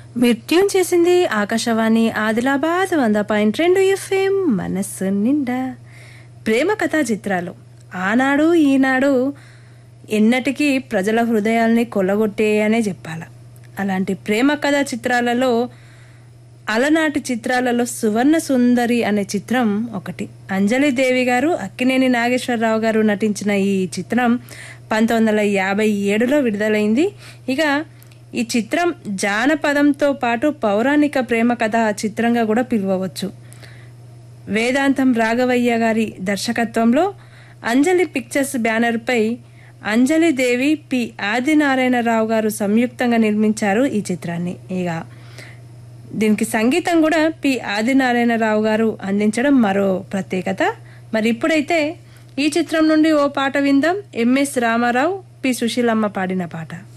మీరు ట్యూన్ చేసింది ఆకాశవాణి ఆదిలాబాద్ వంద పాయింట్ రెండు ఎఫ్ఎం మనస్సు నిండా ప్రేమ కథా చిత్రాలు ఆనాడు ఈనాడు ఎన్నటికీ ప్రజల హృదయాల్ని కొల్లగొట్టేయనే చెప్పాల అలాంటి ప్రేమ కథా చిత్రాలలో అలనాటి చిత్రాలలో సువర్ణ సుందరి అనే చిత్రం ఒకటి అంజలి దేవి గారు అక్కినేని నాగేశ్వరరావు గారు నటించిన ఈ చిత్రం పంతొమ్మిది వందల యాభై ఏడులో విడుదలైంది ఇక ఈ చిత్రం జానపదంతో పాటు పౌరాణిక ప్రేమ కథ చిత్రంగా కూడా పిలువవచ్చు వేదాంతం రాఘవయ్య గారి దర్శకత్వంలో అంజలి పిక్చర్స్ బ్యానర్పై అంజలి దేవి పి ఆదినారాయణరావు గారు సంయుక్తంగా నిర్మించారు ఈ చిత్రాన్ని ఇక దీనికి సంగీతం కూడా పి ఆదినారాయణరావు గారు అందించడం మరో ప్రత్యేకత మరి ఇప్పుడైతే ఈ చిత్రం నుండి ఓ పాట విందాం ఎంఎస్ రామారావు పి సుశీలమ్మ పాడిన పాట